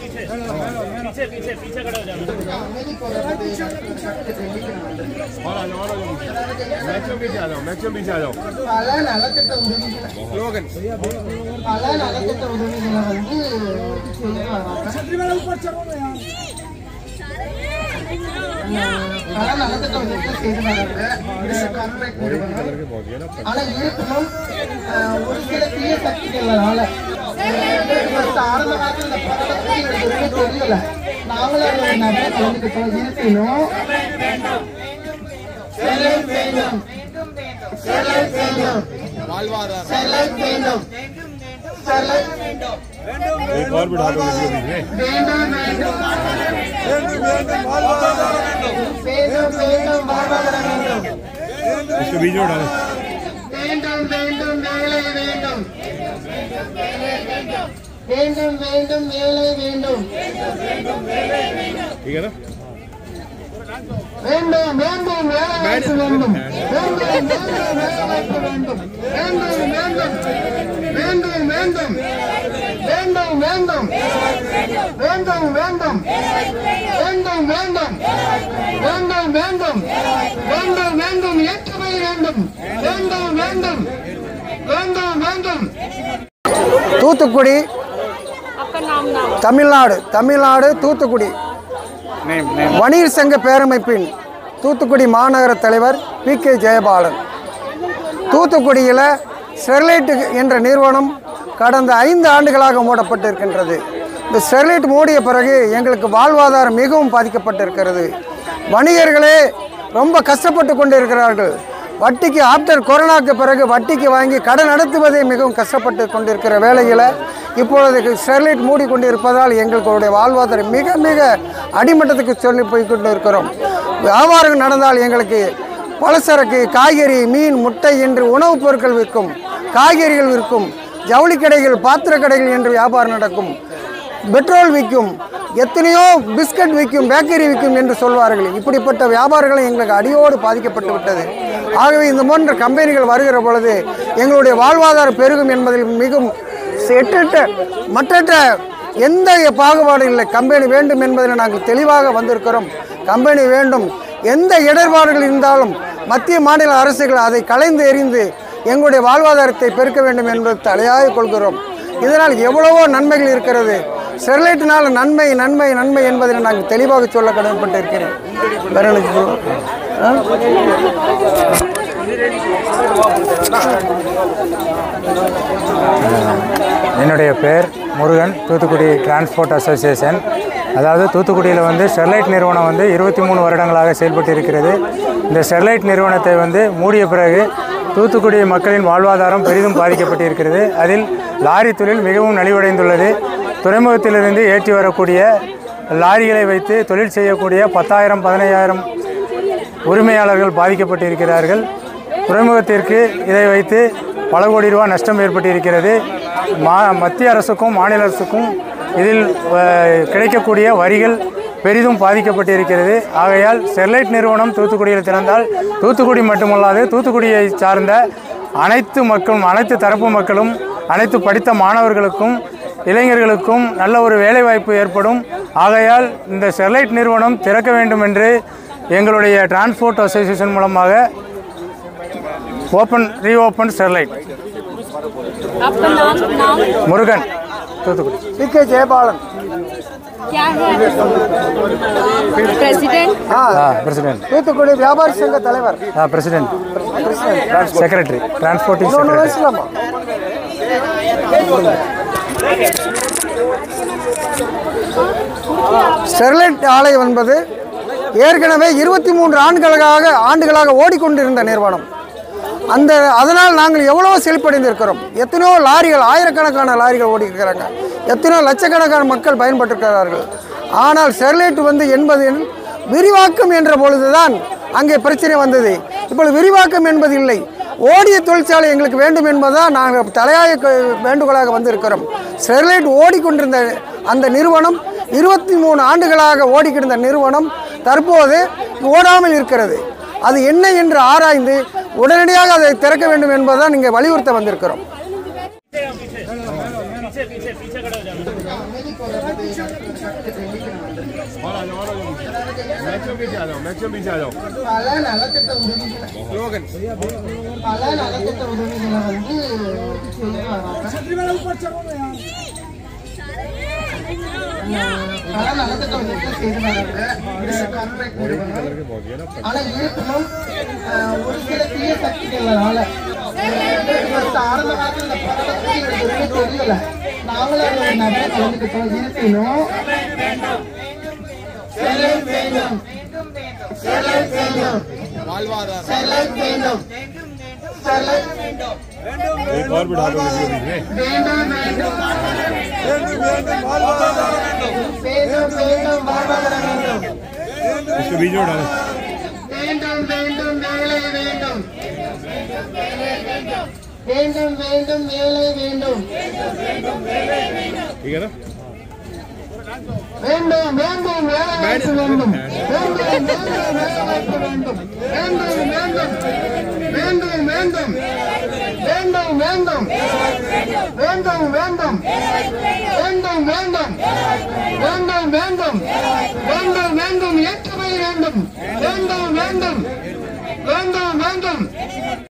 पीछे पीछे पीछे खड़े हो जाना मैक्सिमम पीछे आ जाओ मैक्सिमम पीछे आ जाओ பல நலத்திட்ட உதவிகளை பல நலத்திட்ட உதவிகளை வந்து செய்து வராங்க பல நலத்திட்ட உதவிகளை செய்து வராங்க இந்த கார்ப்பரேட் நிறுவனம் ஆனா இருப்பினும் அஹ், ஒரு சில தீய சக்திகளால first ஆரம்ப காலத்துல இந்த படத்தை பத்தி எனக்கு எதுவுமே தெரியல நாங்களும் அதை நிறைய கலந்துக்கிட்டோம் இருப்பினும் செலவு வேண்டும் செலவு வேண்டும் செலவு வேண்டும் செலவு एक और बिठा दो इसके बीच में வேண்டும் வேண்டும் வேண்டும் வேண்டும் வாழ்வாதாரம் வேண்டும் इसके बीच में उठा दो வேண்டும் வேண்டும் வேலை வேண்டும் வேண்டும் வேண்டும் வேலை வேண்டும் ठीक है ना வேண்டும் வேண்டும் வேலை வாய்ப்பு வேண்டும் வேண்டும் வேண்டும் வேலை வாய்ப்பு வேண்டும் வேண்டும் வேண்டும் வேண்டும் வேண்டும் வேண்டும் வேண்டும் வேண்டும் வேண்டும் வேண்டும் வேண்டும் வேண்டும் வேண்டும் வேண்டும் வேண்டும் ஏற்றுமதி வேண்டும் வேண்டும் வேண்டும் வேண்டும் வேண்டும் தூத்துக்குடி தமிழ்நாடு தமிழ்நாடு தூத்துக்குடி வணிகர் சங்க பேரமைப்பின் தூத்துக்குடி மாநகர தலைவர் பி கே ஜெயபாலன் தூத்துக்குடியில் ஸ்டெர்லைட் என்ற நிறுவனம் கடந்த ஐந்து ஆண்டுகளாக மூடப்பட்டிருக்கின்றது இந்த ஸ்டெர்லைட் மூடிய பிறகு எங்களுக்கு வாழ்வாதாரம் மிகவும் பாதிக்கப்பட்டிருக்கிறது வணிகர்களே ரொம்ப கஷ்டப்பட்டு கொண்டிருக்கிறார்கள் வட்டிக்கு ஆஃப்டர் கொரோனாக்கு பிறகு வட்டிக்கு வாங்கி கடன் நடத்துவதே மிகவும் கஷ்டப்பட்டு கொண்டிருக்கிற வேளையில் இப்பொழுது ஸ்டெர்லைட் மூடிக்கொண்டிருப்பதால் எங்களுடைய வாழ்வாதாரம் மிக மிக அடிமட்டத்துக்கு சொல்லி போய் கொண்டு இருக்கிறோம் வியாபாரம் நடந்தால் எங்களுக்கு பலசரக்கு காய்கறி மீன் முட்டை என்று உணவுப் பொருட்கள் விற்கும் காய்கறிகள் விற்கும் ஜவுளி கடைகள் பாத்திர கடைகள் என்று வியாபாரம் நடக்கும் பெட்ரோல் விற்கும் எத்தனையோ பிஸ்கட் விற்கும் பேக்கரி விற்கும் என்று சொல்வார்கள் இப்படிப்பட்ட வியாபாரங்களும் எங்களுக்கு அடியோடு பாதிக்கப்பட்டு விட்டது ஆகவே இந்த போன்ற கம்பெனிகள் வருகிற பொழுது எங்களுடைய வாழ்வாதாரம் பெருகும் என்பதில் மிகவும் எட்டற்ற மற்றற்ற எந்த பாகுபாடு இல்லை கம்பெனி வேண்டும் என்பதில் நாங்கள் தெளிவாக வந்திருக்கிறோம் கம்பெனி வேண்டும் எந்த இடர்பாடுகள் இருந்தாலும் மத்திய மாநில அரசுகள் அதை கலைந்து எறிந்து எங்களுடைய வாழ்வாதாரத்தை பெருக்க வேண்டும் என்பது தலையாக கொள்கிறோம் இதனால் எவ்வளவோ நன்மைகள் இருக்கிறது ஸ்டெர்லைட்டினால் நன்மை நன்மை நன்மை என்பதை நாங்கள் தெளிவாக சொல்ல கடமைப்பட்டு இருக்கிறேன் வேற எனக்கு சொல்ல- ஆ? என்னுடைய பேர் முருகன் தூத்துக்குடி டிரான்ஸ்போர்ட் அசோசியேஷன் அதாவது தூத்துக்குடியில் வந்து ஸ்டெர்லைட் நிறுவனம் வந்து இருபத்தி மூணு வருடங்களாக செயல்பட்டு இருக்கிறது இந்த ஸ்டெர்லைட் நிறுவனத்தை வந்து மூடிய பிறகு தூத்துக்குடி மக்களின் வாழ்வாதாரம் பெரிதும் பாதிக்கப்பட்டிருக்கிறது அதில் லாரி தொழில் மிகவும் நலிவடைந்துள்ளது துறைமுகத்திலிருந்து ஏற்றி வரக்கூடிய லாரிகளை வைத்து தொழில் செய்யக்கூடிய பத்தாயிரம் பதினையாயிரம் உரிமையாளர்கள் பாதிக்கப்பட்டிருக்கிறார்கள் துறைமுகத்திற்கு இதை வைத்து பல கோடி ரூபாய் நஷ்டம் ஏற்பட்டிருக்கிறது மா மத்திய அரசுக்கும் மாநில அரசுக்கும் இதில் அஹ், கிடைக்கக்கூடிய வரிகள் பெரிதும் பாதிக்கப்பட்டிருக்கிறது ஆகையால் ஸ்டெர்லைட் நிறுவனம் தூத்துக்குடியில் திறந்தால் தூத்துக்குடி மட்டுமல்லாது தூத்துக்குடியை சார்ந்த அனைத்து மக்களும் அனைத்து தரப்பு மக்களும் அனைத்து படித்த மாணவர்களுக்கும் இளைஞர்களுக்கும் நல்ல ஒரு வேலைவாய்ப்பு ஏற்படும் ஆகையால் இந்த ஸ்டெர்லைட் நிறுவனம் திறக்க வேண்டும் என்று எங்களுடைய டிரான்ஸ்போர்ட் அசோசியேஷன் மூலமாக ஓப்பன் ரீஓப்பன் ஸ்டெர்லைட் आपका नाम नाम முருகன் தூத்துக்குடி பி கே ஜெயபாலன் क्या है प्रेसिडेंट ஆ பிரசிடென்ட் தூத்துக்குடி வியாபாரி சங்க தலைவர் பிரசிடென்ட் செக்ரட்டரி டிரான்ஸ்போர்ட்டிங் இன்னொன்று செக்ரட்டரி பேசலாமா ஸ்டெர்லைட் ஆலை என்பது ஏற்கனவே இருபத்தி மூன்று ஆண்டுகளாக ஆண்டுகளாக ஓடிக்கொண்டிருந்த நிறுவனம் அந்த அதனால் நாங்கள் எவ்வளவோ செழிப்படைந்திருக்கிறோம் எத்தனையோ லாரிகள் ஆயிரக்கணக்கான லாரிகள் ஓடி இருக்கிறாங்க எத்தனையோ லட்சக்கணக்கான மக்கள் பயன்பட்டிருக்கிறார்கள் ஆனால் ஸ்டெர்லைட் வந்து என்பது விரிவாக்கம் என்ற பொழுதுதான் அங்கே பிரச்சனை வந்தது இப்பொழுது விரிவாக்கம் என்பது இல்லை ஓடிய தொழிற்சாலை எங்களுக்கு வேண்டும் என்பதுதான் நாங்கள் தலையாய க- வேண்டுகோளாக வந்திருக்கிறோம் ஸ்டெர்லைட் ஓடிக்கொண்டிருந்த அந்த நிறுவனம் இருபத்தி மூணு ஆண்டுகளாக ஓடிக்கிருந்த நிறுவனம் தற்போது ஓடாமல் இருக்கிறது அது என்ன என்று ஆராய்ந்து உடனடியாக அதை திறக்க வேண்டும் என்பதுதான் இங்கே வலியுறுத்த வந்திருக்கிறோம் पीछे पीछे पीछे खड़े हो जाना और आ जाओ और आ जाओ मैचों पीछे आ जाओ मैचों पीछे आ जाओ பல நலத்திட்ட உதவிகளை பல நலத்திட்ட உதவிகளை வந்து செய்து வராங்க பல நலத்திட்ட உதவிகள் செய்து வராங்க இந்த கார்ப்பரேட் நிறுவனம் ஆனா இருப்பினும் அஹ், ஒரு சில தீய சக்திகளால first ஆரம்ப காலத்துல இந்த படத்தை எனக்கு எதுவுமே தெரியல நாங்களும் அதுல ஒரு நபரை கலந்துக்கிட்டோம் இருப்பினும் செலவு வேண்டும் செலவு வேண்டும் செலவு வேண்டும் செலவு एक और बिठा दो किसी को बीच में வேண்டும் வேண்டும் வேண்டும் வேண்டும் வாழ்வாதார வேண்டும் इसको बीच में उठा दो வேண்டும் வேண்டும் வேலை வேண்டும் வேண்டும் வேண்டும் வேலை வேண்டும் ठीक है ना வேண்டும் வேண்டும் வேலை வாய்ப்பு வேண்டும் வேண்டும் வேண்டும் வேலை வாய்ப்பு வேண்டும் வேண்டும் வேண்டும் வேண்டும் வேண்டும் வேண்டும் வேண்டும் வேண்டும் வேண்டும் வேண்டும் வேண்டும் வேண்டும் வேண்டும் வேண்டும் வேண்டும் ஏற்றுமை வேண்டும் வேண்டும் வேண்டும் வேண்டும் வேண்டும்